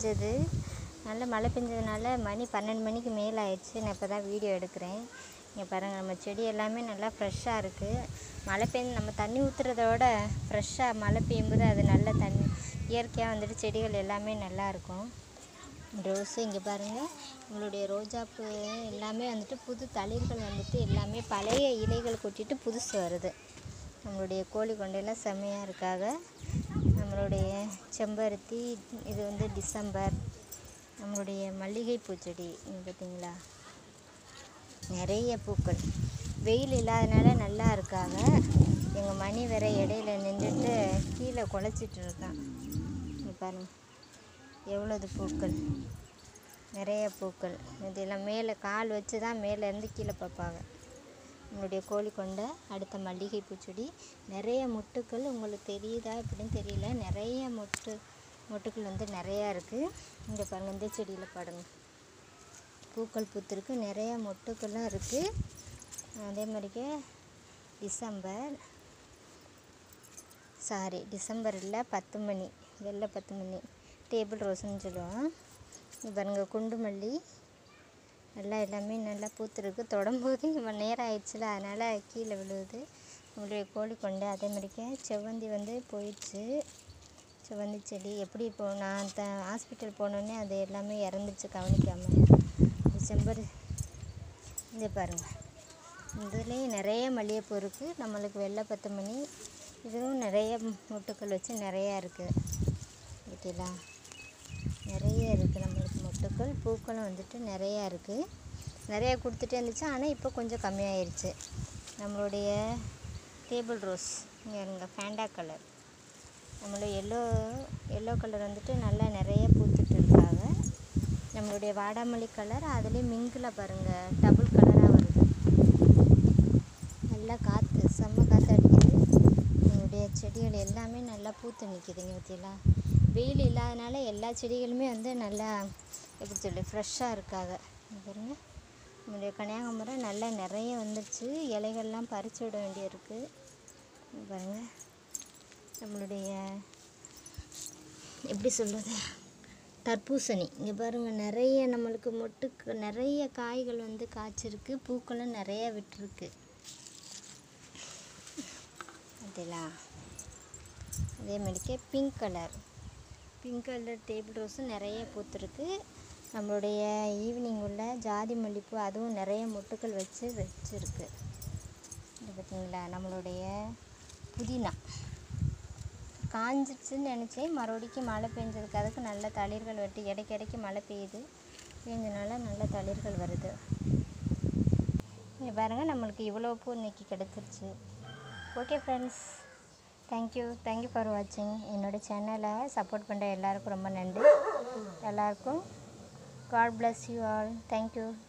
பெஞ்சது நல்ல மழை பெஞ்சதுனால மணி பன்னெண்டு மணிக்கு மேலே ஆயிடுச்சு நான் இப்போ தான் வீடியோ எடுக்கிறேன் இங்கே பாருங்கள் நம்ம செடி எல்லாமே நல்லா ஃப்ரெஷ்ஷாக இருக்குது மழை பெஞ்சு நம்ம தண்ணி ஊற்றுறதோட ஃப்ரெஷ்ஷாக மழை பெய்யும்போது அது நல்ல தண்ணி இயற்கையாக வந்துட்டு செடிகள் எல்லாமே நல்லா இருக்கும் ரோஸு இங்கே பாருங்கள் உங்களுடைய ரோஜாப்பூ எல்லாமே வந்துட்டு புது தளிர்கள் வந்துட்டு எல்லாமே பழைய இலைகள் கொட்டிட்டு புதுசு வருது நம்மளுடைய கோழி கொண்டையெல்லாம் செம்மையாக இருக்காக நம்மளுடைய செம்பருத்தி இது வந்து டிசம்பர் நம்மளுடைய மல்லிகை பூச்செடி இங்கே பார்த்தீங்களா நிறைய பூக்கள் வெயில் இல்லாதனால நல்லா இருக்காங்க எங்கள் மணி வேற இடையில நின்றுட்டு கீழே குலைச்சிட்டு இருக்கான் இங்க பாருங்க எவ்வளோது பூக்கள் நிறைய பூக்கள் இதெல்லாம் மேலே கால் வச்சு தான் மேலேருந்து கீழே பார்ப்பாங்க நம்மளுடைய கோழி கொண்ட அடுத்த மல்லிகை பூச்செடி நிறைய மொட்டுக்கள் உங்களுக்கு தெரியுதா எப்படின்னு தெரியல நிறைய மொட்டு மொட்டுக்கள் வந்து நிறையா இருக்குது இங்கே பாருங்கள் இந்த செடியில் பாருங்க பூக்கள் பூத்திருக்கு நிறைய மொட்டுக்கள்லாம் இருக்குது அதே மாதிரிக்கே டிசம்பர் சாரி டிசம்பர் இல்லை பத்து மணி வெள்ளை பத்து மணி டேபிள் ரோஸ்ன்னு சொல்லுவோம் இங்க பாருங்க குண்டு மல்லி நல்லா எல்லாமே நல்லா பூத்துருக்கு தொடும்போது இவன் நேரம் ஆயிடுச்சுல அதனால் கீழே விழுவுது நம்மளுடைய கோழி கொண்டு அதே மாதிரிக்கே செவ்வந்தி வந்து போயிடுச்சு செவ்வந்தி செடி எப்படி இப்போ நான் த ஹாஸ்பிட்டல் போனோடனே அது எல்லாமே இறந்துச்சு கவனிக்காமல் டிசம்பர் இங்கே பாருங்கள் இதுலேயும் நிறைய மல்லிகைப்பூ இருக்குது நம்மளுக்கு வெள்ளை பத்து மணி இதுவும் நிறைய மொட்டுக்கள் வச்சு நிறையா இருக்குது ஓகேலா நிறைய இருக்குது நம்மளுக்கு மொட்டுக்கள் பூக்களும் வந்துட்டு நிறையா இருக்குது நிறையா கொடுத்துட்டே இருந்துச்சு ஆனால் இப்போ கொஞ்சம் கம்மியாயிருச்சு நம்மளுடைய டேபிள் ரோஸ் இங்கே இருங்க ஃபேண்டா கலர் நம்மளுடைய எல்லோ எல்லோ கலர் வந்துட்டு நல்லா நிறைய பூத்துட்டு இருக்காங்க நம்மளுடைய வாடாமல்லி கலர் அதுலேயும் மிங்கில் பாருங்கள் டபுள் கலராக வருது நல்லா காற்று செம்ம காற்று அடிக்குது என்னுடைய செடிகள் எல்லாமே நல்லா பூத்து நிற்கிதுங்க பற்றியெல்லாம் வெயில் இல்லாதனால எல்லா செடிகளுமே வந்து நல்லா எப்படி சொல்லி ஃப்ரெஷ்ஷாக இருக்காங்க இங்க பாருங்க நம்முடைய கன்னியாகுமரம் நல்லா நிறைய வந்துருச்சு இலைகள்லாம் பறித்து விட வேண்டியிருக்கு இங்க பாருங்க நம்மளுடைய எப்படி சொல்கிறது தர்பூசணி இங்கே பாருங்கள் நிறைய நம்மளுக்கு மொட்டுக்கு நிறைய காய்கள் வந்து காய்ச்சிருக்கு பூக்களும் நிறைய விட்டுருக்கு அதெல்லாம் அதே மாதிரிக்கே pink colour pink colour table ரோஸும் நிறைய பூத்துருக்கு நம்மளுடைய ஈவினிங் உள்ள ஜாதி மல்லிப்பூ அதுவும் நிறைய மொட்டுக்கள் வச்சு வச்சுருக்கு இது பார்த்தீங்களா நம்மளுடைய புதினா காஞ்சிடுச்சுன்னு நினச்சேன் மறுபடிக்கும் மழை பெஞ்சதுக்கு அதுக்கு நல்ல தளிர்கள் வெட்டி இடைக்கு இடைக்கு மழை பெய்யுது பெஞ்சனால நல்ல தளிர்கள் வருது இங்கே பாருங்கள் நம்மளுக்கு இவ்வளோ பூ இன்னைக்கு கிடைச்சிருச்சு okay friends thank you thank you for வாட்சிங் என்னோடய சேனலை சப்போர்ட் பண்ணுற எல்லாருக்கும் ரொம்ப நன்றி எல்லாருக்கும் God bless you all thank you